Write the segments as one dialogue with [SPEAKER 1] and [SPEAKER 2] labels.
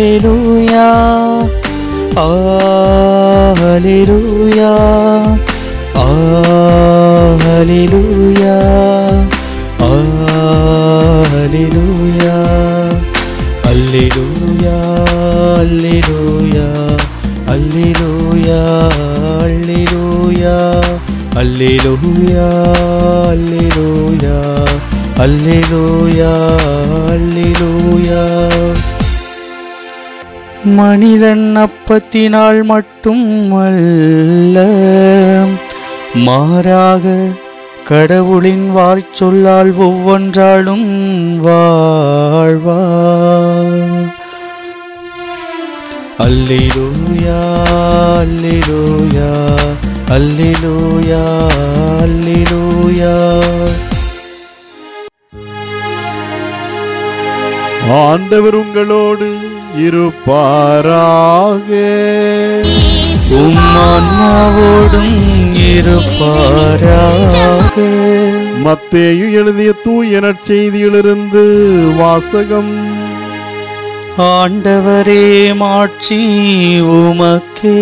[SPEAKER 1] Alleluia. Alleluia. Alleluia. Alleluia. Alleluia. Alleluia. Alleluia. Alleluia. Alleluia. Alleluia. Alleluia. Alleluia. மனிதன் அப்பத்தினால் மட்டும் அல்ல மாறாக கடவுளின் வாய்ச்சொல்லால் ஒவ்வொன்றாலும் வாழ்வா அல்லேலூயா அல்லேலூயா அல்லேலூயா அல்லேலூயா
[SPEAKER 2] ஆண்டவர் உங்களோடு இருப்பாராக
[SPEAKER 1] உம்மான்மாவோடும் இருப்பாராக
[SPEAKER 2] மத்தேயு எழுதிய தூய நற்செய்தியிலிருந்து வாசகம்
[SPEAKER 1] ஆண்டவரே மாட்சி உமக்கே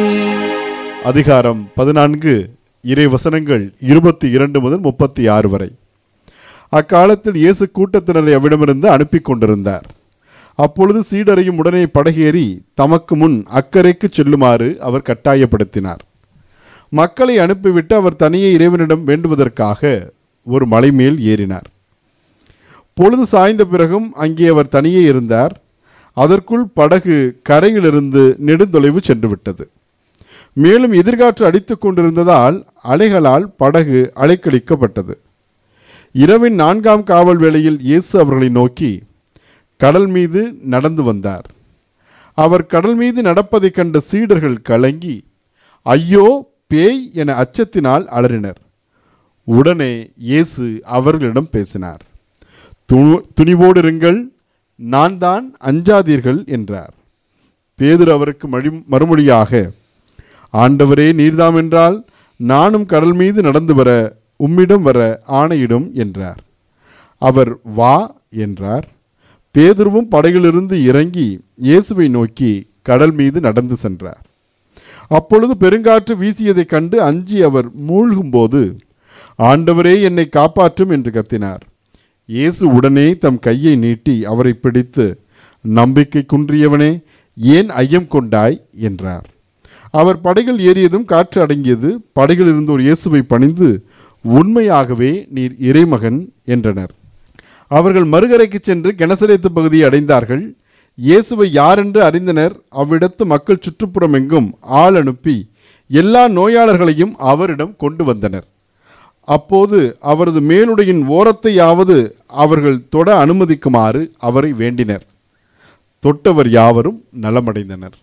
[SPEAKER 2] அதிகாரம் பதினான்கு இறை வசனங்கள் இருபத்தி இரண்டு முதல் முப்பத்தி ஆறு வரை அக்காலத்தில் இயேசு கூட்டத்தினரை அவ்விடமிருந்து அனுப்பி கொண்டிருந்தார் அப்பொழுது சீடரையும் உடனே படகேறி தமக்கு முன் அக்கறைக்கு செல்லுமாறு அவர் கட்டாயப்படுத்தினார் மக்களை அனுப்பிவிட்டு அவர் தனியே இறைவனிடம் வேண்டுவதற்காக ஒரு மலை மேல் ஏறினார் பொழுது சாய்ந்த பிறகும் அங்கே அவர் தனியே இருந்தார் அதற்குள் படகு கரையிலிருந்து நெடுந்தொலைவு சென்று விட்டது மேலும் எதிர்காற்று அடித்துக் கொண்டிருந்ததால் அலைகளால் படகு அலைக்கழிக்கப்பட்டது இரவின் நான்காம் காவல் வேளையில் இயேசு அவர்களை நோக்கி கடல் மீது நடந்து வந்தார் அவர் கடல் மீது நடப்பதைக் கண்ட சீடர்கள் கலங்கி ஐயோ பேய் என அச்சத்தினால் அலறினர் உடனே இயேசு அவர்களிடம் பேசினார் "து- துணிவோடு இருங்கள் நான் தான் அஞ்சாதீர்கள் என்றார் பேதுரு அவருக்கு மழி மறுமொழியாக ஆண்டவரே நீர்தாம் என்றால் நானும் கடல் மீது நடந்து வர உம்மிடம் வர ஆணையிடும் என்றார் அவர் வா என்றார் பேதுருவும் படகிலிருந்து இறங்கி இயேசுவை நோக்கி கடல் மீது நடந்து சென்றார் அப்பொழுது பெருங்காற்று வீசியதைக் கண்டு அஞ்சி அவர் மூழ்கும்போது ஆண்டவரே என்னை காப்பாற்றும் என்று கத்தினார் இயேசு உடனே தம் கையை நீட்டி அவரை பிடித்து நம்பிக்கை குன்றியவனே ஏன் ஐயம் கொண்டாய் என்றார் அவர் படகில் ஏறியதும் காற்று அடங்கியது படகில் இருந்தோர் இயேசுவை பணிந்து உண்மையாகவே நீர் இறைமகன் என்றனர் அவர்கள் மறுகரைக்கு சென்று கெனசரேத்து பகுதியை அடைந்தார்கள் இயேசுவை யாரென்று அறிந்தனர் அவ்விடத்து மக்கள் சுற்றுப்புறம் எங்கும் ஆள் அனுப்பி எல்லா நோயாளர்களையும் அவரிடம் கொண்டு வந்தனர் அப்போது அவரது மேலுடையின் ஓரத்தையாவது அவர்கள் தொட அனுமதிக்குமாறு அவரை வேண்டினர் தொட்டவர் யாவரும் நலமடைந்தனர்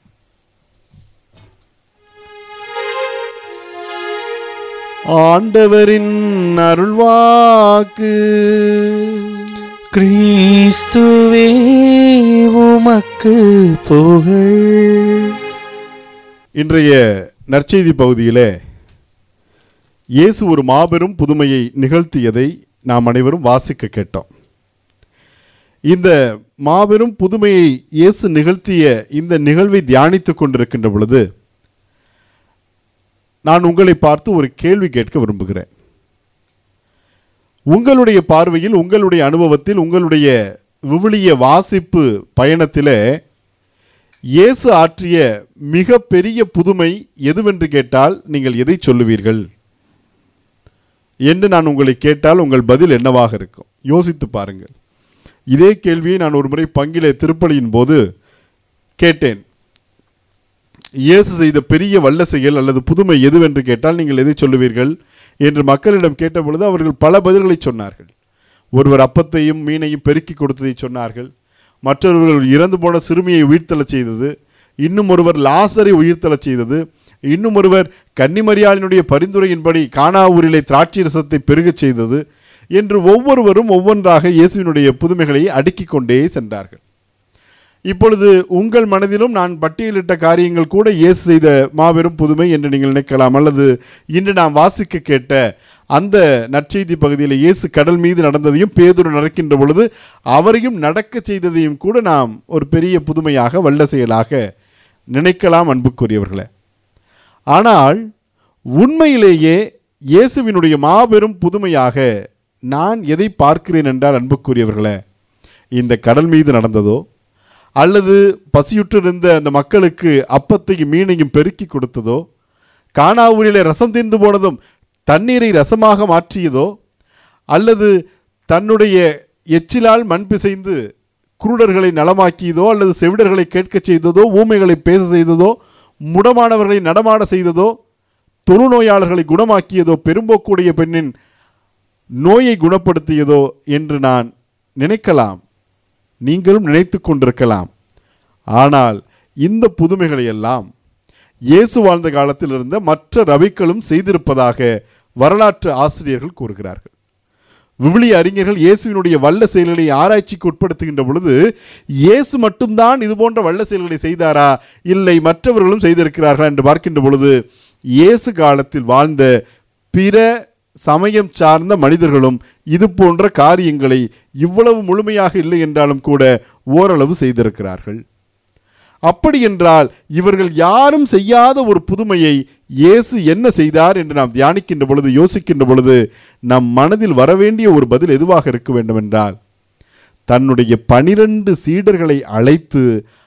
[SPEAKER 2] ஆண்டவரின் அருள்வாக்கு
[SPEAKER 1] கிறிஸ்துவே உமக்கு புகழ்
[SPEAKER 2] இன்றைய நற்செய்தி பகுதியிலே இயேசு ஒரு மாபெரும் புதுமையை நிகழ்த்தியதை நாம் அனைவரும் வாசிக்க கேட்டோம் இந்த மாபெரும் புதுமையை இயேசு நிகழ்த்திய இந்த நிகழ்வை தியானித்துக் கொண்டிருக்கின்ற பொழுது நான் உங்களை பார்த்து ஒரு கேள்வி கேட்க விரும்புகிறேன் உங்களுடைய பார்வையில் உங்களுடைய அனுபவத்தில் உங்களுடைய விவிலிய வாசிப்பு பயணத்திலே இயேசு ஆற்றிய மிக பெரிய புதுமை எதுவென்று கேட்டால் நீங்கள் எதை சொல்லுவீர்கள் என்று நான் உங்களை கேட்டால் உங்கள் பதில் என்னவாக இருக்கும் யோசித்து பாருங்கள் இதே கேள்வியை நான் ஒரு முறை பங்கிலே திருப்பலியின் போது கேட்டேன் இயேசு செய்த பெரிய வல்ல செயல் அல்லது புதுமை எதுவென்று கேட்டால் நீங்கள் எதை சொல்லுவீர்கள் என்று மக்களிடம் கேட்டபொழுது அவர்கள் பல பதில்களை சொன்னார்கள் ஒருவர் அப்பத்தையும் மீனையும் பெருக்கி கொடுத்ததை சொன்னார்கள் மற்றொருவர் இறந்து போன சிறுமியை உயிர்த்தெழச் செய்தது இன்னும் ஒருவர் லாசரை உயிர்த்தெழச் செய்தது இன்னும் ஒருவர் கன்னிமரியாளினுடைய பரிந்துரையின்படி கானா ஊரிலே திராட்சை ரசத்தை பெருகச் செய்தது என்று ஒவ்வொருவரும் ஒவ்வொன்றாக இயேசுவினுடைய புதுமைகளை அடுக்கிக் கொண்டே சென்றார்கள் இப்பொழுது உங்கள் மனதிலும் நான் பட்டியலிட்ட காரியங்கள் கூட இயேசு செய்த மாபெரும் புதுமை என்று நீங்கள் நினைக்கலாம் அல்லது இன்று நாம் வாசிக்க கேட்ட அந்த நற்செய்தி பகுதியில் இயேசு கடல் மீது நடந்ததையும் பேதுரு நடக்கின்ற பொழுது அவரையும் நடக்க செய்ததையும் கூட நாம் ஒரு பெரிய புதுமையாக வல்ல செயலாக நினைக்கலாம் அன்புக்குரியவர்களே ஆனால் உண்மையிலேயே இயேசுவினுடைய மாபெரும் புதுமையாக நான் எதை பார்க்கிறேன் என்றால் அன்புக்குரியவர்களே இந்த கடல் மீது நடந்ததோ அல்லது பசியுற்றிருந்த அந்த மக்களுக்கு அப்பத்தையும் மீனையும் பெருக்கி கொடுத்ததோ கானா ஊரிலே ரசம் தீர்ந்து போனதும் தண்ணீரை ரசமாக மாற்றியதோ அல்லது தன்னுடைய எச்சிலால் மண் பிசைந்து குருடர்களை நலமாக்கியதோ அல்லது செவிடர்களை கேட்கச் செய்ததோ ஊமைகளை பேச செய்ததோ முடமானவர்களை நடமாட செய்ததோ தொழுநோயாளர்களை குணமாக்கியதோ பெரும்போக்குடைய பெண்ணின் நோயை குணப்படுத்தியதோ என்று நான் நினைக்கலாம் நீங்களும் நினைத்து கொண்டிருக்கலாம் ஆனால் இந்த புதுமைகளை எல்லாம் இயேசு வாழ்ந்த காலத்தில் இருந்த மற்ற ரவிக்களும் செய்திருப்பதாக வரலாற்று ஆசிரியர்கள் கூறுகிறார்கள் விவிலிய அறிஞர்கள் இயேசுவினுடைய வல்ல செயல்களை ஆராய்ச்சிக்கு உட்படுத்துகின்ற பொழுது இயேசு மட்டும்தான் இது போன்ற வல்ல செயல்களை செய்தாரா இல்லை மற்றவர்களும் செய்திருக்கிறார்களா என்று பார்க்கின்ற பொழுது இயேசு காலத்தில் வாழ்ந்த பிற சமயம் சார்ந்த மனிதர்களும் இது போன்ற காரியங்களை இவ்வளவு முழுமையாக இல்லை என்றாலும் கூட ஓரளவு செய்திருக்கிறார்கள் அப்படி என்றால் இவர்கள் யாரும் செய்யாத ஒரு புதுமையை இயேசு என்ன செய்தார் என்று நாம் தியானிக்கின்ற பொழுது யோசிக்கின்ற பொழுது நம் மனதில் வரவேண்டிய ஒரு பதில் எதுவாக இருக்க வேண்டும் என்றால் தன்னுடைய பனிரெண்டு சீடர்களை அழைத்து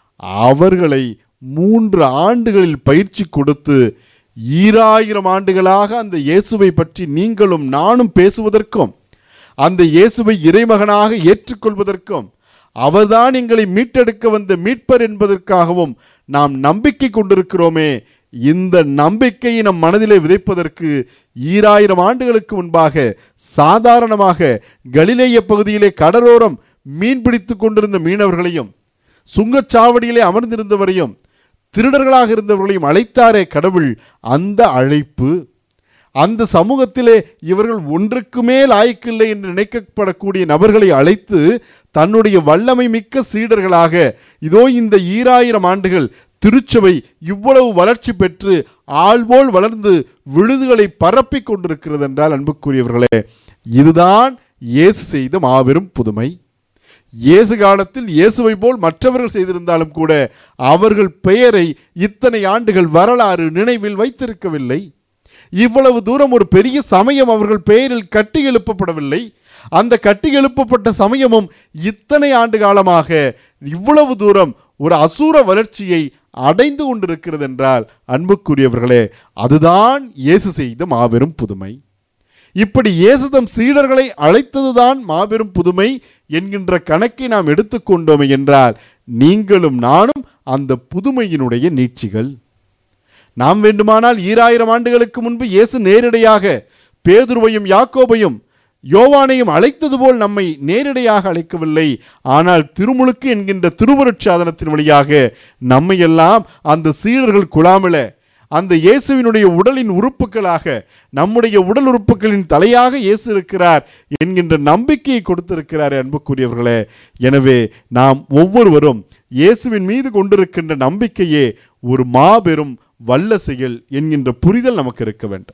[SPEAKER 2] அவர்களை மூன்று ஆண்டுகளில் பயிற்சி கொடுத்து ஈராயிரம் ஆண்டுகளாக அந்த இயேசுவை பற்றி நீங்களும் நானும் பேசுவதற்கும் அந்த இயேசுவை இறைமகனாக ஏற்றுக்கொள்வதற்கும் அவர்தான் எங்களை மீட்டெடுக்க வந்த மீட்பர் என்பதற்காகவும் நாம் நம்பிக்கை கொண்டிருக்கிறோமே இந்த நம்பிக்கையை நம் மனதிலே விதைப்பதற்கு ஈராயிரம் ஆண்டுகளுக்கு முன்பாக சாதாரணமாக கலிலேய பகுதியிலே கடலோரம் மீன் பிடித்து கொண்டிருந்த மீனவர்களையும் சுங்கச்சாவடியிலே அமர்ந்திருந்தவரையும் திருடர்களாக இருந்தவர்களையும் அழைத்தாரே கடவுள் அந்த அழைப்பு அந்த சமூகத்திலே இவர்கள் ஒன்றுக்குமே லாய்க்கில்லை என்று நினைக்கப்படக்கூடிய நபர்களை அழைத்து தன்னுடைய வல்லமை மிக்க சீடர்களாக இதோ இந்த ஈராயிரம் ஆண்டுகள் திருச்சபை இவ்வளவு வளர்ச்சி பெற்று ஆள்போல் வளர்ந்து விழுதுகளை பரப்பிக் கொண்டிருக்கிறது என்றால் அன்புக்குரியவர்களே இதுதான் இயேசு செய்த மாபெரும் புதுமை இயேசு காலத்தில் இயேசுவை போல் மற்றவர்கள் செய்திருந்தாலும் கூட அவர்கள் பெயரை இத்தனை ஆண்டுகள் வரலாறு நினைவில் வைத்திருக்கவில்லை இவ்வளவு தூரம் ஒரு பெரிய சமயம் அவர்கள் பெயரில் கட்டி எழுப்பப்படவில்லை அந்த கட்டி எழுப்பப்பட்ட சமயமும் இத்தனை ஆண்டு காலமாக இவ்வளவு தூரம் ஒரு அசூர வளர்ச்சியை அடைந்து கொண்டிருக்கிறது என்றால் அன்புக்குரியவர்களே அதுதான் இயேசு செய்த மாபெரும் புதுமை இப்படி இயேசு தம் சீடர்களை அழைத்ததுதான் மாபெரும் புதுமை என்கின்ற கணக்கை நாம் எடுத்துக்கொண்டோமே என்றால் நீங்களும் நானும் அந்த புதுமையினுடைய நீட்சிகள் நாம் வேண்டுமானால் ஈராயிரம் ஆண்டுகளுக்கு முன்பு இயேசு நேரடியாக பேதுருவையும் யாக்கோபையும் யோவானையும் அழைத்தது போல் நம்மை நேரடியாக அழைக்கவில்லை ஆனால் திருமுழுக்கு என்கின்ற திருவருட்சாதனத்தின் வழியாக நம்மை எல்லாம் அந்த சீடர்கள் குழாமில அந்த இயேசுவினுடைய உடலின் உறுப்புகளாக நம்முடைய உடல் உறுப்புகளின் தலையாக இயேசு இருக்கிறார் என்கின்ற நம்பிக்கையை கொடுத்திருக்கிறார் அன்புக்குரியவர்களே எனவே நாம் ஒவ்வொருவரும் இயேசுவின் மீது கொண்டிருக்கின்ற நம்பிக்கையே ஒரு மாபெரும் வல்ல செயல் என்கின்ற புரிதல் நமக்கு இருக்க வேண்டும்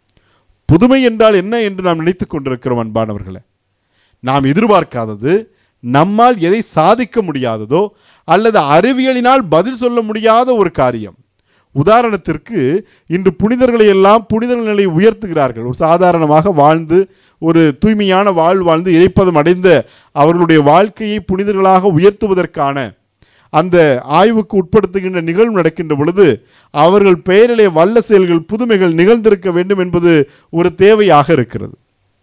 [SPEAKER 2] புதுமை என்றால் என்ன என்று நாம் நினைத்துக் கொண்டிருக்கிறோம் அன்பானவர்களே நாம் எதிர்பார்க்காதது நம்மால் எதை சாதிக்க முடியாததோ அல்லது அறிவியலினால் பதில் சொல்ல முடியாத ஒரு காரியம் உதாரணத்திற்கு இன்று புனிதர்களை எல்லாம் புனிதர் நிலையை உயர்த்துகிறார்கள் ஒரு சாதாரணமாக வாழ்ந்து ஒரு தூய்மையான வாழ் வாழ்ந்து இறைப்பதம் அடைந்த அவர்களுடைய வாழ்க்கையை புனிதர்களாக உயர்த்துவதற்கான அந்த ஆய்வுக்கு உட்படுத்துகின்ற நிகழ்வு நடக்கின்ற பொழுது அவர்கள் பெயரிலே வல்ல செயல்கள் புதுமைகள் நிகழ்ந்திருக்க வேண்டும் என்பது ஒரு தேவையாக இருக்கிறது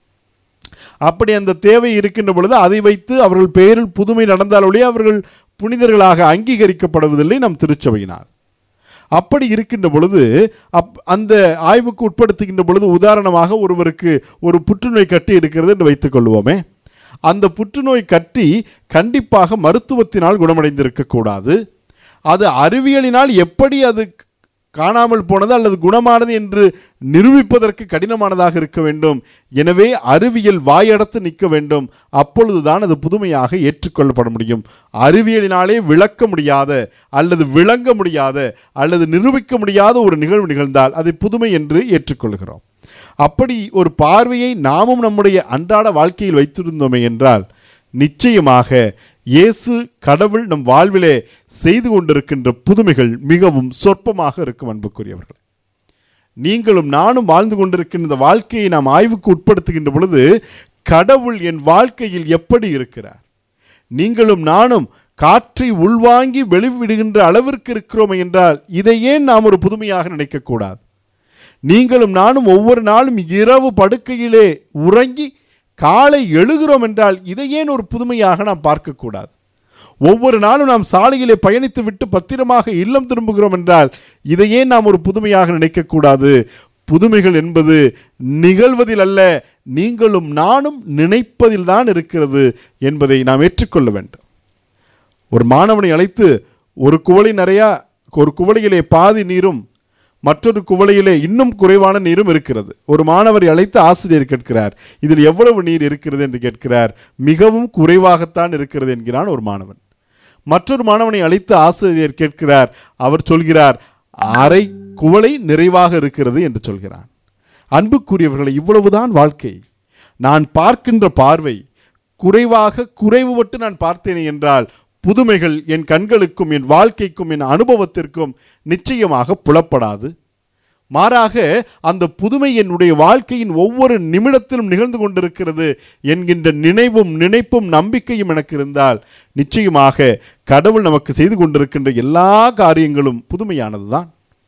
[SPEAKER 2] அப்படி அந்த தேவை இருக்கின்ற பொழுது அதை வைத்து அவர்கள் பெயரில் புதுமை நடந்தாலொழிய அவர்கள் புனிதர்களாக அங்கீகரிக்கப்படுவதில்லை நம் திருச்சபையினால் அப்படி இருக்கின்ற பொழுது அப் அந்த ஆய்வுக்கு உட்படுத்துகின்ற பொழுது உதாரணமாக ஒருவருக்கு ஒரு புற்றுநோய் கட்டி இருக்கிறது என்று வைத்துக் கொள்வோமே அந்த புற்றுநோய் கட்டி கண்டிப்பாக மருத்துவத்தினால் குணமடைந்திருக்க கூடாது அது அறிவியலினால் எப்படி அது காணாமல் போனது அல்லது குணமானது என்று நிரூபிப்பதற்கு கடினமானதாக இருக்க வேண்டும் எனவே அறிவியல் வாயடத்து நிற்க வேண்டும் அப்பொழுதுதான் அது புதுமையாக ஏற்றுக்கொள்ளப்பட முடியும் அறிவியலினாலே விளக்க முடியாத அல்லது விளங்க முடியாத அல்லது நிரூபிக்க முடியாத ஒரு நிகழ்வு நிகழ்ந்தால் அதை புதுமை என்று ஏற்றுக்கொள்கிறோம் அப்படி ஒரு பார்வையை நாமும் நம்முடைய அன்றாட வாழ்க்கையில் வைத்திருந்தோமே என்றால் நிச்சயமாக இயேசு கடவுள் நம் வாழ்விலே செய்து கொண்டிருக்கின்ற புதுமைகள் மிகவும் சொற்பமாக இருக்கும் அன்புக்குரியவர்கள் நீங்களும் நானும் வாழ்ந்து கொண்டிருக்கின்ற இந்த வாழ்க்கையை நாம் ஆய்வுக்கு உட்படுத்துகின்ற பொழுது கடவுள் என் வாழ்க்கையில் எப்படி இருக்கிறார் நீங்களும் நானும் காற்றை உள்வாங்கி வெளிவிடுகின்ற அளவிற்கு இருக்கிறோம் என்றால் இதை ஏன் நாம் ஒரு புதுமையாக நினைக்கக்கூடாது நீங்களும் நானும் ஒவ்வொரு நாளும் இரவு படுக்கையிலே உறங்கி காலை எழுகிறோம் என்றால் இதை ஏன் ஒரு புதுமையாக நாம் பார்க்கக்கூடாது ஒவ்வொரு நாளும் நாம் சாலையிலே பயணித்து விட்டு பத்திரமாக இல்லம் திரும்புகிறோம் என்றால் இதை ஏன் நாம் ஒரு புதுமையாக நினைக்கக்கூடாது புதுமைகள் என்பது நிகழ்வதில் அல்ல நீங்களும் நானும் நினைப்பதில் தான் இருக்கிறது என்பதை நாம் ஏற்றுக்கொள்ள வேண்டும் ஒரு மாணவனை அழைத்து ஒரு குவளை நிறையா ஒரு குவளையிலே பாதி நீரும் மற்றொரு குவளையிலே இன்னும் குறைவான நீரும் இருக்கிறது ஒரு மாணவரை அழைத்து ஆசிரியர் கேட்கிறார் இதில் எவ்வளவு நீர் இருக்கிறது என்று கேட்கிறார் மிகவும் குறைவாகத்தான் இருக்கிறது என்கிறான் ஒரு மாணவன் மற்றொரு மாணவனை அழைத்து ஆசிரியர் கேட்கிறார் அவர் சொல்கிறார் அரை குவளை நிறைவாக இருக்கிறது என்று சொல்கிறான் அன்புக்குரியவர்களை இவ்வளவுதான் வாழ்க்கை நான் பார்க்கின்ற பார்வை குறைவாக குறைவுபட்டு நான் பார்த்தேனே என்றால் புதுமைகள் என் கண்களுக்கும் என் வாழ்க்கைக்கும் என் அனுபவத்திற்கும் நிச்சயமாக புலப்படாது மாறாக அந்த புதுமை என்னுடைய வாழ்க்கையின் ஒவ்வொரு நிமிடத்திலும் நிகழ்ந்து கொண்டிருக்கிறது என்கின்ற நினைவும் நினைப்பும் நம்பிக்கையும் எனக்கு இருந்தால் நிச்சயமாக கடவுள் நமக்கு செய்து கொண்டிருக்கின்ற எல்லா காரியங்களும் புதுமையானதுதான்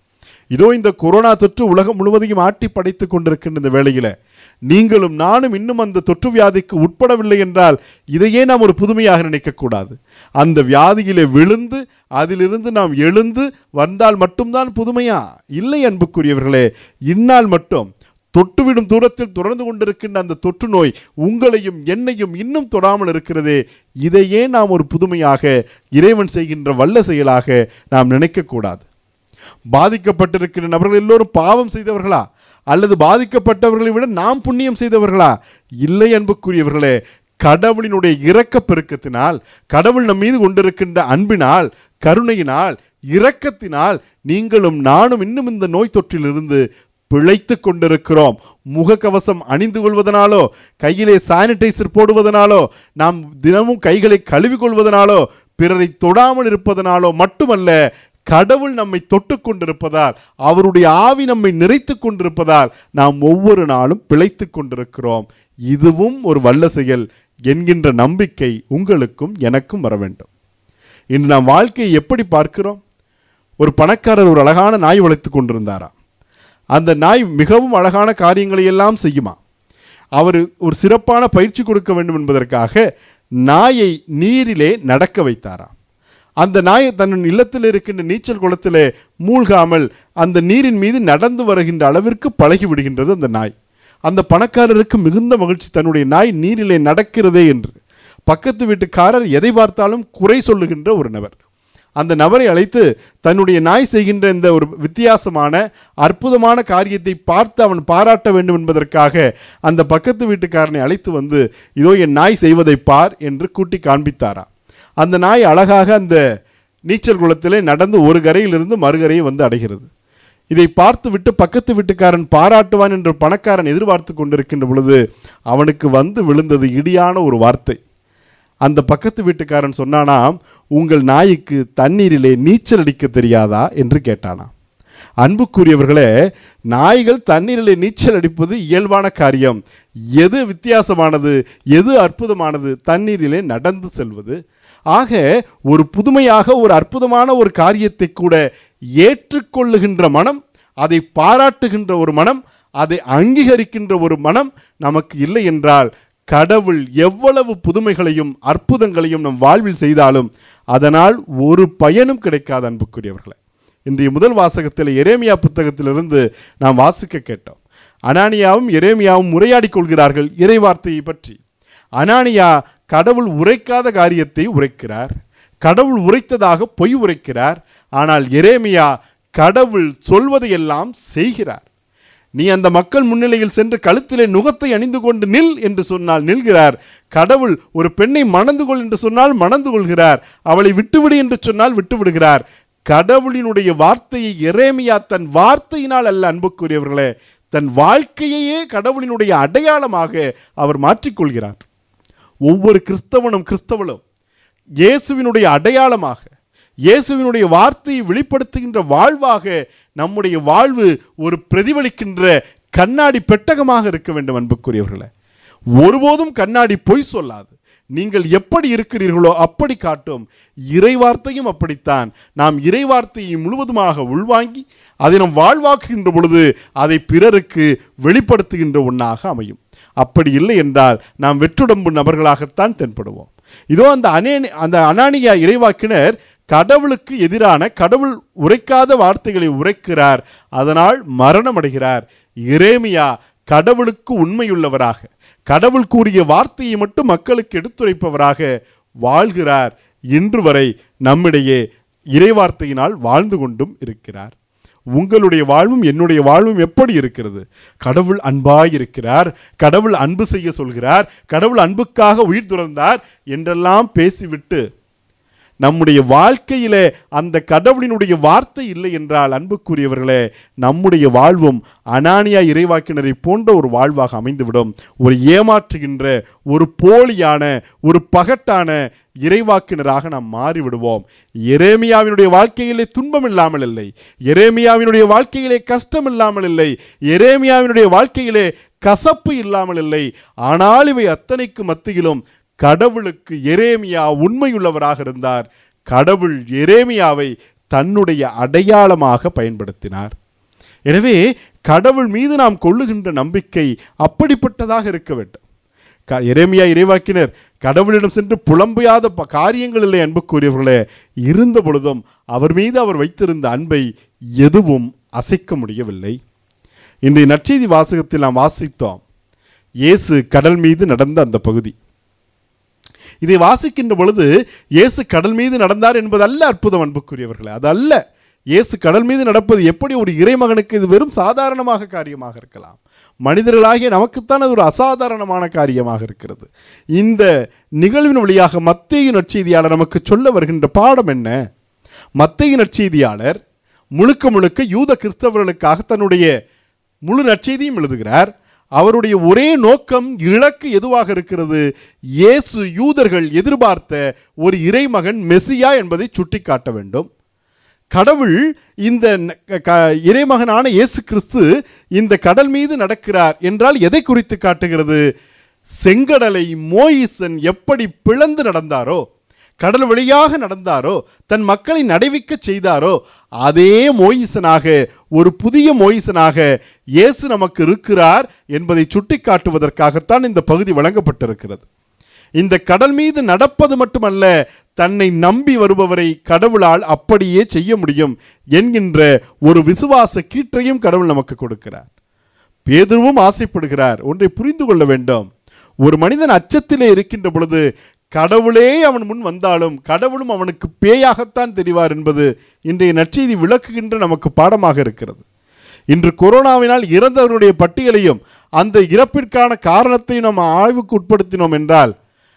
[SPEAKER 2] இதோ இந்த கொரோனா தொற்று உலகம் முழுவதையும் ஆட்டி படைத்துக் கொண்டிருக்கின்ற இந்த வேளையில நீங்களும் நானும் இன்னும் அந்த தொற்று வியாதிக்கு உட்படவில்லை என்றால் இதையே நாம் ஒரு புதுமையாக நினைக்கக்கூடாது அந்த வியாதியிலே விழுந்து அதிலிருந்து நாம் எழுந்து வந்தால் மட்டும்தான் புதுமையா இல்லை அன்புக்குரியவர்களே இந்நாள் மட்டும் தொட்டுவிடும் தூரத்தில் தொடர்ந்து கொண்டிருக்கின்ற அந்த தொற்று நோய் உங்களையும் என்னையும் இன்னும் தொடாமல் இருக்கிறதே இதையே நாம் ஒரு புதுமையாக இறைவன் செய்கின்ற வல்ல செயலாக நாம் நினைக்கக்கூடாது பாதிக்கப்பட்டிருக்கிற நபர்கள் எல்லோரும் பாவம் செய்தவர்களா அல்லது பாதிக்கப்பட்டவர்களை விட நாம் புண்ணியம் செய்தவர்களா இல்லை அன்புக்குரியவர்களே கடவுளினுடைய இரக்க பெருக்கத்தினால் கடவுள் நம் மீது கொண்டிருக்கின்ற அன்பினால் கருணையினால் இரக்கத்தினால் நீங்களும் நானும் இன்னும் இந்த நோய் தொற்றிலிருந்து பிழைத்து கொண்டிருக்கிறோம் முகக்கவசம் அணிந்து கொள்வதனாலோ கையிலே சானிடைசர் போடுவதனாலோ நாம் தினமும் கைகளை கழுவி கொள்வதனாலோ பிறரை தொடாமல் இருப்பதனாலோ மட்டுமல்ல கடவுள் நம்மை தொட்டு கொண்டிருப்பதால் அவருடைய ஆவி நம்மை நிறைத்து கொண்டிருப்பதால் நாம் ஒவ்வொரு நாளும் பிழைத்து கொண்டிருக்கிறோம் இதுவும் ஒரு வல்ல செயல் என்கின்ற நம்பிக்கை உங்களுக்கும் எனக்கும் வர வேண்டும் இன்று நாம் வாழ்க்கையை எப்படி பார்க்கிறோம் ஒரு பணக்காரர் ஒரு அழகான நாய் வளர்த்து கொண்டிருந்தாராம் அந்த நாய் மிகவும் அழகான காரியங்களை எல்லாம் செய்யுமா அவர் ஒரு சிறப்பான பயிற்சி கொடுக்க வேண்டும் என்பதற்காக நாயை நீரிலே நடக்க வைத்தாராம் அந்த நாய் தன் இல்லத்தில் இருக்கின்ற நீச்சல் குளத்திலே மூழ்காமல் அந்த நீரின் மீது நடந்து வருகின்ற அளவிற்கு பழகி விடுகின்றது அந்த நாய் அந்த பணக்காரருக்கு மிகுந்த மகிழ்ச்சி தன்னுடைய நாய் நீரிலே நடக்கிறதே என்று பக்கத்து வீட்டுக்காரர் எதை பார்த்தாலும் குறை சொல்லுகின்ற ஒரு நபர் அந்த நபரை அழைத்து தன்னுடைய நாய் செய்கின்ற இந்த ஒரு வித்தியாசமான அற்புதமான காரியத்தை பார்த்து அவன் பாராட்ட வேண்டும் என்பதற்காக அந்த பக்கத்து வீட்டுக்காரனை அழைத்து வந்து இதோ என் நாய் செய்வதை பார் என்று கூட்டி காண்பித்தாராம் அந்த நாய் அழகாக அந்த நீச்சல் குளத்திலே நடந்து ஒரு கரையிலிருந்து மறுகரையை வந்து அடைகிறது இதை பார்த்து விட்டு பக்கத்து வீட்டுக்காரன் பாராட்டுவான் என்று பணக்காரன் எதிர்பார்த்து கொண்டிருக்கின்ற பொழுது அவனுக்கு வந்து விழுந்தது இடியான ஒரு வார்த்தை அந்த பக்கத்து வீட்டுக்காரன் சொன்னானாம் உங்கள் நாய்க்கு தண்ணீரிலே நீச்சல் அடிக்க தெரியாதா என்று கேட்டானாம் அன்புக்குரியவர்களே நாய்கள் தண்ணீரிலே நீச்சல் அடிப்பது இயல்பான காரியம் எது வித்தியாசமானது எது அற்புதமானது தண்ணீரிலே நடந்து செல்வது ஆக ஒரு புதுமையாக ஒரு அற்புதமான ஒரு காரியத்தை கூட ஏற்றுக்கொள்ளுகின்ற மனம் அதை பாராட்டுகின்ற ஒரு மனம் அதை அங்கீகரிக்கின்ற ஒரு மனம் நமக்கு இல்லை என்றால் கடவுள் எவ்வளவு புதுமைகளையும் அற்புதங்களையும் நம் வாழ்வில் செய்தாலும் அதனால் ஒரு பயனும் கிடைக்காத அன்புக்குரியவர்களே இன்றைய முதல் வாசகத்தில் எரேமியா புத்தகத்திலிருந்து நாம் வாசிக்க கேட்டோம் அனானியாவும் எரேமியாவும் உரையாடி கொள்கிறார்கள் இறைவார்த்தையை பற்றி அனானியா கடவுள் உரைக்காத காரியத்தை உரைக்கிறார் கடவுள் உரைத்ததாக பொய் உரைக்கிறார் ஆனால் எரேமியா கடவுள் சொல்வதையெல்லாம் செய்கிறார் நீ அந்த மக்கள் முன்னிலையில் சென்று கழுத்திலே நுகத்தை அணிந்து கொண்டு நில் என்று சொன்னால் நில்கிறார் கடவுள் ஒரு பெண்ணை மணந்து கொள் என்று சொன்னால் மணந்து கொள்கிறார் அவளை விட்டுவிடு என்று சொன்னால் விட்டு விடுகிறார் கடவுளினுடைய வார்த்தையை எரேமியா தன் வார்த்தையினால் அல்ல அன்புக்குரியவர்களே தன் வாழ்க்கையையே கடவுளினுடைய அடையாளமாக அவர் மாற்றிக்கொள்கிறார் ஒவ்வொரு கிறிஸ்தவனும் கிறிஸ்தவளும் இயேசுவினுடைய அடையாளமாக இயேசுவினுடைய வார்த்தையை வெளிப்படுத்துகின்ற வாழ்வாக நம்முடைய வாழ்வு ஒரு பிரதிபலிக்கின்ற கண்ணாடி பெட்டகமாக இருக்க வேண்டும் அன்புக்குரியவர்களே ஒருபோதும் கண்ணாடி பொய் சொல்லாது நீங்கள் எப்படி இருக்கிறீர்களோ அப்படி காட்டும் இறைவார்த்தையும் அப்படித்தான் நாம் இறைவார்த்தையை முழுவதுமாக உள்வாங்கி அதை நாம் வாழ்வாக்குகின்ற பொழுது அதை பிறருக்கு வெளிப்படுத்துகின்ற ஒன்றாக அமையும் அப்படி இல்லை என்றால் நாம் வெற்றுடம்பு நபர்களாகத்தான் தென்படுவோம் இதோ அந்த அனே அந்த அனானியா இறைவாக்கினர் கடவுளுக்கு எதிரான கடவுள் உரைக்காத வார்த்தைகளை உரைக்கிறார் அதனால் மரணமடைகிறார் எரேமியா கடவுளுக்கு உண்மையுள்ளவராக கடவுள் கூறிய வார்த்தையை மட்டும் மக்களுக்கு எடுத்துரைப்பவராக வாழ்கிறார் இன்று வரை நம்மிடையே இறைவார்த்தையினால் வாழ்ந்து கொண்டும் இருக்கிறார் உங்களுடைய வாழ்வும் என்னுடைய வாழ்வும் எப்படி இருக்கிறது கடவுள் அன்பாய் இருக்கிறார் கடவுள் அன்பு செய்ய சொல்கிறார் கடவுள் அன்புக்காக உயிர் துறந்தார் என்றெல்லாம் பேசிவிட்டு நம்முடைய வாழ்க்கையிலே அந்த கடவுளினுடைய வார்த்தை இல்லை என்றால் அன்புக்குரியவர்களே நம்முடைய வாழ்வும் அனானியா இறைவாக்கினரை போன்ற ஒரு வாழ்வாக அமைந்துவிடும் ஒரு ஏமாற்றுகின்ற ஒரு போலியான ஒரு பகட்டான இறைவாக்கினராக நாம் மாறிவிடுவோம் எரேமியாவினுடைய வாழ்க்கையிலே துன்பம் இல்லாமல் இல்லை எரேமியாவினுடைய வாழ்க்கையிலே கஷ்டம் இல்லாமல் இல்லை எரேமியாவினுடைய வாழ்க்கையிலே கசப்பு இல்லாமல் இல்லை ஆனால் இவை அத்தனைக்கு மத்தியிலும் கடவுளுக்கு எரேமியா உண்மையுள்ளவராக இருந்தார் கடவுள் எரேமியாவை தன்னுடைய அடையாளமாக பயன்படுத்தினார் எனவே கடவுள் மீது நாம் கொள்ளுகின்ற நம்பிக்கை அப்படிப்பட்டதாக இருக்க வேண்டும் க எரேமியா இறைவாக்கினர் கடவுளிடம் சென்று புலம்புயாத ப காரியங்கள் இல்லை அன்புக்குரியவர்களே இருந்த பொழுதும் அவர் மீது அவர் வைத்திருந்த அன்பை எதுவும் அசைக்க முடியவில்லை இன்றைய நற்செய்தி வாசகத்தில் நாம் வாசித்தோம் இயேசு கடல் மீது நடந்த அந்த பகுதி இதை வாசிக்கின்ற பொழுது இயேசு கடல் மீது நடந்தார் என்பது அல்ல அற்புதம் அன்புக்குரியவர்களே அது அல்ல இயேசு கடல் மீது நடப்பது எப்படி ஒரு இறைமகனுக்கு இது வெறும் சாதாரணமாக காரியமாக இருக்கலாம் மனிதர்களாகிய நமக்குத்தான் அது ஒரு அசாதாரணமான காரியமாக இருக்கிறது இந்த நிகழ்வின் வழியாக மத்தேயு நற்செய்தியாளர் நமக்கு சொல்ல வருகின்ற பாடம் என்ன மத்தேயு நற்செய்தியாளர் முழுக்க முழுக்க யூத கிறிஸ்தவர்களுக்காக தன்னுடைய முழு நற்செய்தியும் எழுதுகிறார் அவருடைய ஒரே நோக்கம் இலக்கு எதுவாக இருக்கிறது இயேசு யூதர்கள் எதிர்பார்த்த ஒரு இறைமகன் மெசியா என்பதை சுட்டிக்காட்ட வேண்டும் கடவுள் இந்த ந- க- இறைமகனான இயேசு கிறிஸ்து இந்த கடல் மீது நடக்கிறார் என்றால் எதை குறித்து காட்டுகிறது செங்கடலை மோயிசன் எப்படி பிளந்து நடந்தாரோ கடல் வழியாக நடந்தாரோ தன் மக்களை நடைவிக்க செய்தாரோ அதே மோயிசனாக ஒரு புதிய மோயிசனாக இயேசு நமக்கு இருக்கிறார் என்பதை சுட்டிக்காட்டுவதற்காகத்தான் இந்த பகுதி வழங்கப்பட்டிருக்கிறது இந்த கடல் மீது நடப்பது மட்டுமல்ல தன்னை நம்பி வருபவரை கடவுளால் அப்படியே செய்ய முடியும் என்கின்ற ஒரு விசுவாச கீற்றையும் கடவுள் நமக்கு கொடுக்கிறார் பேதுருவும் ஆசைப்படுகிறார் ஒன்றை புரிந்து கொள்ள வேண்டும் ஒரு மனிதன் அச்சத்திலே இருக்கின்ற பொழுது கடவுளே அவன் முன் வந்தாலும் கடவுளும் அவனுக்கு பேயாகத்தான் தெரிவார் என்பது இன்றைய நற்செய்தி விளக்குகின்ற நமக்கு பாடமாக இருக்கிறது இன்று கொரோனாவினால் இறந்தவருடைய பட்டியலையும் அந்த இறப்பிற்கான காரணத்தை நாம் ஆய்வுக்கு உட்படுத்தினோம் என்றால்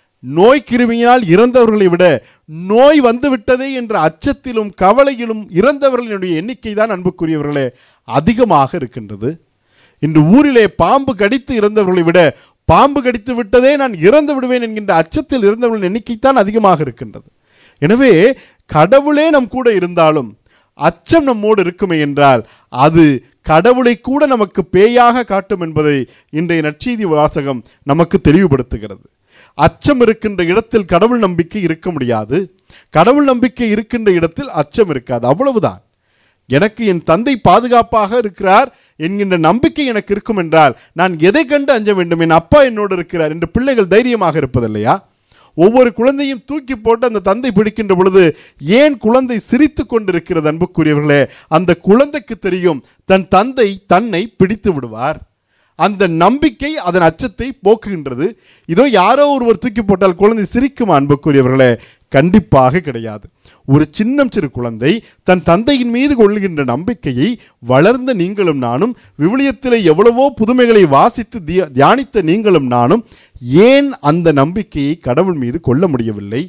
[SPEAKER 2] நோய் கிருமியினால் இறந்தவர்களை விட நோய் வந்துவிட்டதே என்ற அச்சத்திலும் கவலையிலும் இறந்தவர்களினுடைய எண்ணிக்கை தான் அன்புக்குரியவர்களே அதிகமாக இருக்கின்றது இன்று ஊரிலே பாம்பு கடித்து இறந்தவர்களை விட பாம்பு கடித்து விட்டதே நான் இறந்து விடுவேன் என்கின்ற அச்சத்தில் இறந்தவர்களின் எண்ணிக்கை தான் அதிகமாக இருக்கின்றது எனவே கடவுளே நம் கூட இருந்தாலும் அச்சம் நம்மோடு இருக்குமே என்றால் அது கடவுளை கூட நமக்கு பேயாக காட்டும் என்பதை இன்றைய நற்செய்தி வாசகம் நமக்கு தெளிவுபடுத்துகிறது அச்சம் இருக்கின்ற இடத்தில் கடவுள் நம்பிக்கை இருக்க முடியாது கடவுள் நம்பிக்கை இருக்கின்ற இடத்தில் அச்சம் இருக்காது அவ்வளவுதான் எனக்கு என் தந்தை பாதுகாப்பாக இருக்கிறார் என்கின்ற நம்பிக்கை எனக்கு இருக்கும் என்றால் நான் எதை கண்டு அஞ்ச வேண்டும் என் அப்பா என்னோடு இருக்கிறார் என்று பிள்ளைகள் தைரியமாக இருப்பதில்லையா ஒவ்வொரு குழந்தையும் தூக்கி போட்டு அந்த தந்தை பிடிக்கின்ற பொழுது ஏன் குழந்தை சிரித்து கொண்டிருக்கிறது அன்புக்குரியவர்களே அந்த குழந்தைக்கு தெரியும் தன் தந்தை தன்னை பிடித்து விடுவார் அந்த நம்பிக்கை அதன் அச்சத்தை போக்குகின்றது இதோ யாரோ ஒருவர் தூக்கி போட்டால் குழந்தை சிரிக்கும் அன்புக்குரியவர்களே கண்டிப்பாக கிடையாது ஒரு சின்னம் சிறு குழந்தை தன் தந்தையின் மீது கொள்ளுகின்ற நம்பிக்கையை வளர்ந்த நீங்களும் நானும் விவிலியத்தில் எவ்வளவோ புதுமைகளை வாசித்து தியா- தியானித்த நீங்களும் நானும் ஏன் அந்த நம்பிக்கையை கடவுள் மீது கொள்ள முடியவில்லை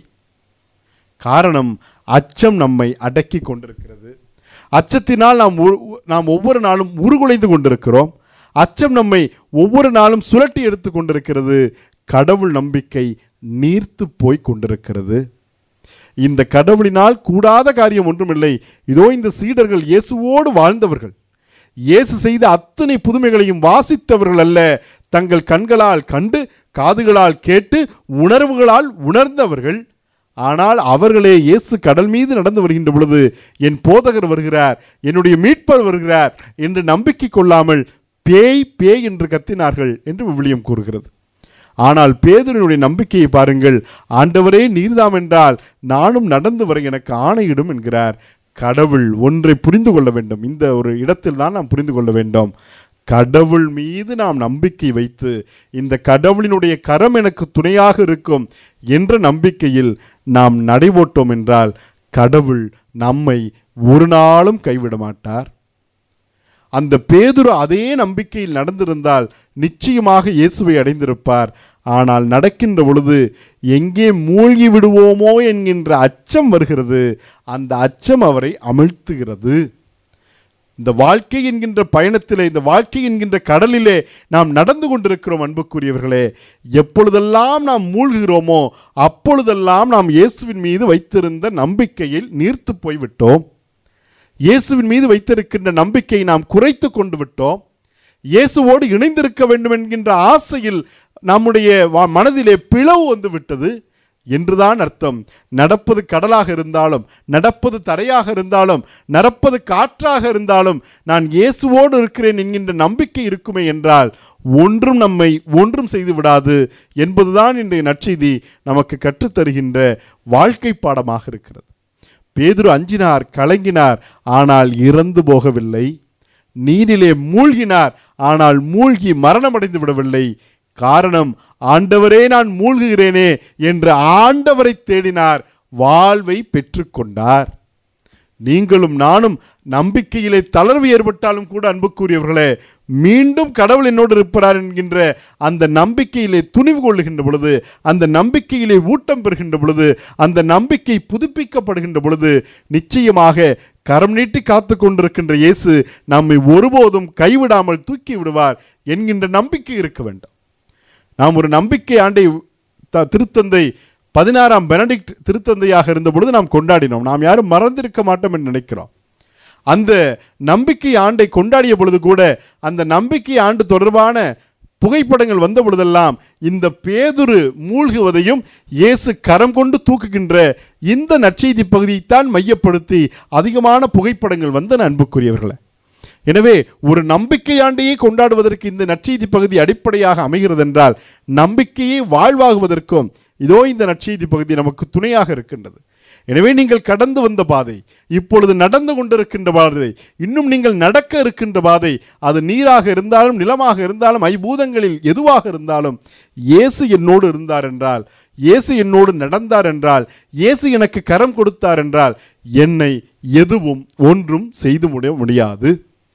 [SPEAKER 2] காரணம் அச்சம் நம்மை அடக்கி கொண்டிருக்கிறது அச்சத்தினால் நாம் உரு- நாம் ஒவ்வொரு நாளும் உருகுலைந்து கொண்டிருக்கிறோம் அச்சம் நம்மை ஒவ்வொரு நாளும் சுழட்டி எடுத்து கொண்டிருக்கிறது கடவுள் நம்பிக்கை நீர்த்து போய் கொண்டிருக்கிறது இந்த கடவுளினால் கூடாத காரியம் ஒன்றுமில்லை இதோ இந்த சீடர்கள் இயேசுவோடு வாழ்ந்தவர்கள் இயேசு செய்த அத்தனை புதுமைகளையும் வாசித்தவர்கள் அல்ல தங்கள் கண்களால் கண்டு காதுகளால் கேட்டு உணர்வுகளால் உணர்ந்தவர்கள் ஆனால் அவர்களே இயேசு கடல் மீது நடந்து வருகின்ற பொழுது என் போதகர் வருகிறார் என்னுடைய மீட்பர் வருகிறார் என்று நம்பிக்கை கொள்ளாமல் பேய் பேய் என்று கத்தினார்கள் என்று விவிலியம் கூறுகிறது ஆனால் பேதுருனுடைய நம்பிக்கையை பாருங்கள் ஆண்டவரே நீர்தாம் என்றால் நானும் நடந்து வர எனக்கு ஆணையிடும் என்கிறார் கடவுள் ஒன்றை புரிந்து கொள்ள வேண்டும் இந்த ஒரு இடத்தில் தான் நாம் புரிந்து கொள்ள வேண்டும் கடவுள் மீது நாம் நம்பிக்கை வைத்து இந்த கடவுளினுடைய கரம் எனக்கு துணையாக இருக்கும் என்ற நம்பிக்கையில் நாம் நடைபோட்டோம் என்றால் கடவுள் நம்மை ஒரு நாளும் கைவிட மாட்டார் அந்த பேதுரு அதே நம்பிக்கையில் நடந்திருந்தால் நிச்சயமாக இயேசுவை அடைந்திருப்பார் ஆனால் நடக்கின்ற பொழுது எங்கே மூழ்கி விடுவோமோ என்கின்ற அச்சம் வருகிறது அந்த அச்சம் அவரை அமிழ்த்துகிறது இந்த வாழ்க்கை என்கின்ற பயணத்திலே இந்த வாழ்க்கை என்கின்ற கடலிலே நாம் நடந்து கொண்டிருக்கிறோம் அன்புக்குரியவர்களே எப்பொழுதெல்லாம் நாம் மூழ்குகிறோமோ அப்பொழுதெல்லாம் நாம் இயேசுவின் மீது வைத்திருந்த நம்பிக்கையில் நீர்த்து போய்விட்டோம் இயேசுவின் மீது வைத்திருக்கின்ற நம்பிக்கையை நாம் குறைத்து கொண்டு விட்டோம் இயேசுவோடு இணைந்திருக்க வேண்டும் என்கின்ற ஆசையில் நம்முடைய வா- மனதிலே பிளவு வந்து விட்டது என்றுதான் அர்த்தம் நடப்பது கடலாக இருந்தாலும் நடப்பது தரையாக இருந்தாலும் நடப்பது காற்றாக இருந்தாலும் நான் இயேசுவோடு இருக்கிறேன் என்கின்ற நம்பிக்கை இருக்குமே என்றால் ஒன்றும் நம்மை ஒன்றும் செய்து விடாது என்பதுதான் இன்றைய நற்செய்தி நமக்கு கற்றுத்தருகின்ற வாழ்க்கை பாடமாக இருக்கிறது பேதுரு அஞ்சினார் கலங்கினார் ஆனால் இறந்து போகவில்லை நீரிலே மூழ்கினார் ஆனால் மூழ்கி மரணமடைந்து விடவில்லை காரணம் ஆண்டவரே நான் மூழ்குகிறேனே என்று ஆண்டவரை தேடினார் வாழ்வை பெற்றுக்கொண்டார் நீங்களும் நானும் நம்பிக்கையிலே தளர்வு ஏற்பட்டாலும் கூட அன்புக்குரியவர்களே மீண்டும் கடவுள் என்னோடு இருப்பார் என்கின்ற அந்த நம்பிக்கையிலே துணிவு கொள்ளுகின்ற பொழுது அந்த நம்பிக்கையிலே ஊட்டம் பெறுகின்ற பொழுது அந்த நம்பிக்கை புதுப்பிக்கப்படுகின்ற பொழுது நிச்சயமாக கரம் நீட்டி காத்து கொண்டிருக்கின்ற இயேசு நம்மை ஒருபோதும் கைவிடாமல் தூக்கி விடுவார் என்கின்ற நம்பிக்கை இருக்க வேண்டும் நாம் ஒரு நம்பிக்கை ஆண்டை த- திருத்தந்தை பதினாறாம் பெனடிக்ட் திருத்தந்தையாக இருந்த பொழுது நாம் கொண்டாடினோம் நாம் யாரும் மறந்திருக்க மாட்டோம் என்று நினைக்கிறோம் அந்த நம்பிக்கை ஆண்டை கொண்டாடிய பொழுது கூட அந்த நம்பிக்கை ஆண்டு தொடர்பான புகைப்படங்கள் வந்த பொழுதெல்லாம் இந்த பேதுரு மூழ்குவதையும் இயேசு கரம் கொண்டு தூக்குகின்ற இந்த நற்செய்தி பகுதியைத்தான் மையப்படுத்தி அதிகமான புகைப்படங்கள் வந்தன அன்புக்குரியவர்களே எனவே ஒரு நம்பிக்கை ஆண்டையே கொண்டாடுவதற்கு இந்த நற்செய்தி பகுதி அடிப்படையாக அமைகிறது என்றால் நம்பிக்கையை வாழ்வாகுவதற்கும் இதோ இந்த நற்செய்தி பகுதி நமக்கு துணையாக இருக்கின்றது எனவே நீங்கள் கடந்து வந்த பாதை இப்பொழுது நடந்து கொண்டிருக்கின்ற பாதை இன்னும் நீங்கள் நடக்க இருக்கின்ற பாதை அது நீராக இருந்தாலும் நிலமாக இருந்தாலும் ஐபூதங்களில் எதுவாக இருந்தாலும் இயேசு என்னோடு இருந்தார் என்றால் இயேசு என்னோடு நடந்தார் என்றால் இயேசு எனக்கு கரம் கொடுத்தார் என்றால் என்னை எதுவும் ஒன்றும் செய்து முடிய முடியாது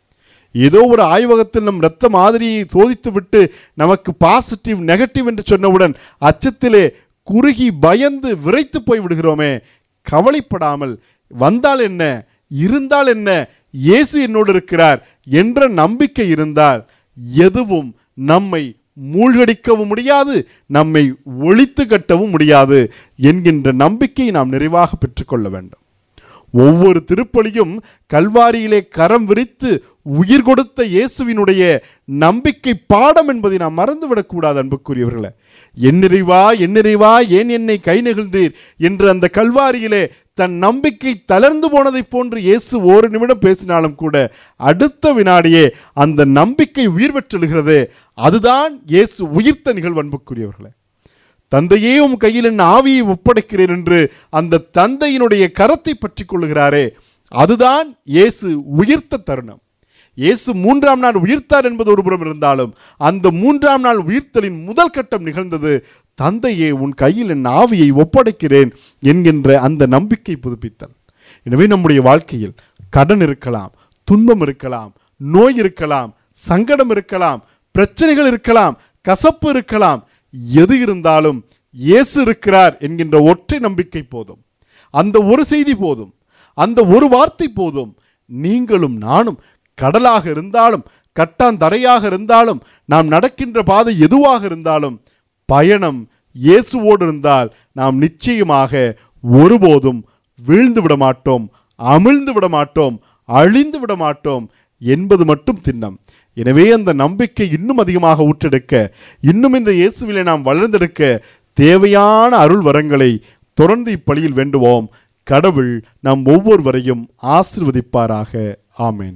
[SPEAKER 2] ஏதோ ஒரு ஆய்வகத்தில் நம் இரத்த மாதிரியை சோதித்து விட்டு நமக்கு பாசிட்டிவ் நெகட்டிவ் என்று சொன்னவுடன் அச்சத்திலே குறுகி பயந்து விரைத்து போய் விடுகிறோமே கவலைப்படாமல் வந்தால் என்ன இருந்தால் என்ன இயேசு என்னோடு இருக்கிறார் என்ற நம்பிக்கை இருந்தால் எதுவும் நம்மை மூழ்கடிக்கவும் முடியாது நம்மை ஒழித்து கட்டவும் முடியாது என்கின்ற நம்பிக்கையை நாம் நிறைவாக பெற்றுக்கொள்ள வேண்டும் ஒவ்வொரு திருப்பலியும் கல்வாரியிலே கரம் விரித்து உயிர் கொடுத்த இயேசுவினுடைய நம்பிக்கை பாடம் என்பதை நாம் மறந்துவிடக்கூடாது அன்புக்குரியவர்களே என்னிறைவா என்னிறைவா ஏன் என்னை கை நெகிழ்ந்தீர் என்று அந்த கல்வாரியிலே தன் நம்பிக்கை தளர்ந்து போனதைப் போன்று இயேசு ஒரு நிமிடம் பேசினாலும் கூட அடுத்த வினாடியே அந்த நம்பிக்கை உயிர் பெற்றெழுகிறது அதுதான் இயேசு உயிர்த்த நிகழ்வு அன்புக்குரியவர்களே தந்தையே உம் கையில் என் ஆவியை ஒப்படைக்கிறேன் என்று அந்த தந்தையினுடைய கரத்தை பற்றி கொள்ளுகிறாரே அதுதான் இயேசு உயிர்த்த தருணம் இயேசு மூன்றாம் நாள் உயிர்த்தார் என்பது ஒரு புறம் இருந்தாலும் அந்த மூன்றாம் நாள் உயிர்த்தலின் முதல் கட்டம் நிகழ்ந்தது தந்தையே உன் கையில் என் ஆவியை ஒப்படைக்கிறேன் என்கின்ற அந்த நம்பிக்கை புதுப்பித்தல் எனவே நம்முடைய வாழ்க்கையில் கடன் இருக்கலாம் துன்பம் இருக்கலாம் நோய் இருக்கலாம் சங்கடம் இருக்கலாம் பிரச்சனைகள் இருக்கலாம் கசப்பு இருக்கலாம் எது இருந்தாலும் இயேசு இருக்கிறார் என்கின்ற ஒற்றை நம்பிக்கை போதும் அந்த ஒரு செய்தி போதும் அந்த ஒரு வார்த்தை போதும் நீங்களும் நானும் கடலாக இருந்தாலும் கட்டாந்தரையாக இருந்தாலும் நாம் நடக்கின்ற பாதை எதுவாக இருந்தாலும் பயணம் இயேசுவோடு இருந்தால் நாம் நிச்சயமாக ஒருபோதும் வீழ்ந்து விட மாட்டோம் அமிழ்ந்து விட மாட்டோம் அழிந்து விட மாட்டோம் என்பது மட்டும் திண்ணம் எனவே அந்த நம்பிக்கை இன்னும் அதிகமாக ஊற்றெடுக்க இன்னும் இந்த இயேசுவிலே நாம் வளர்ந்தெடுக்க தேவையான அருள் வரங்களை தொடர்ந்து இப்பலியில் வேண்டுவோம் கடவுள் நம் ஒவ்வொருவரையும் ஆசிர்வதிப்பாராக ஆமென்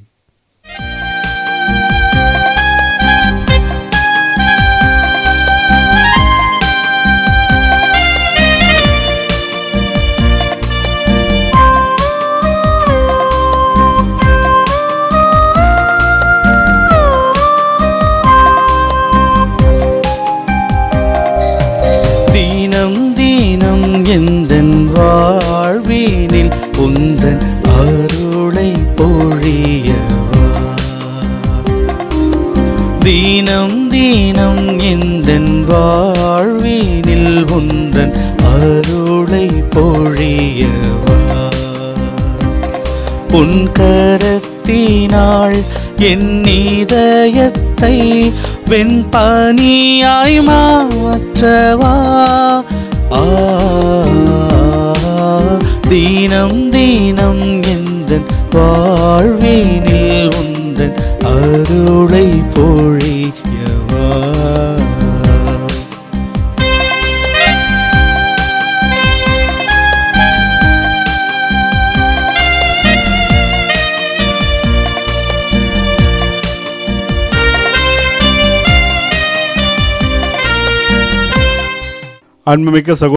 [SPEAKER 1] தீனம் தீனம் எந்தன் வாழ்வினில் உந்தன் அருளை பொழியவா தீனம் தீனம் எந்தன் வாழ்வினில் உந்தன் அருளை பொழியவா உன் கரத்தினாள் என் இதயத்தை வெண்பனியாய் மாற்றவா ஆ, தீனம் தீனம் எந்தன் வாழ்வினில் உந்தன் அருளை பொழியவா
[SPEAKER 2] அன்புமிக்க சகோ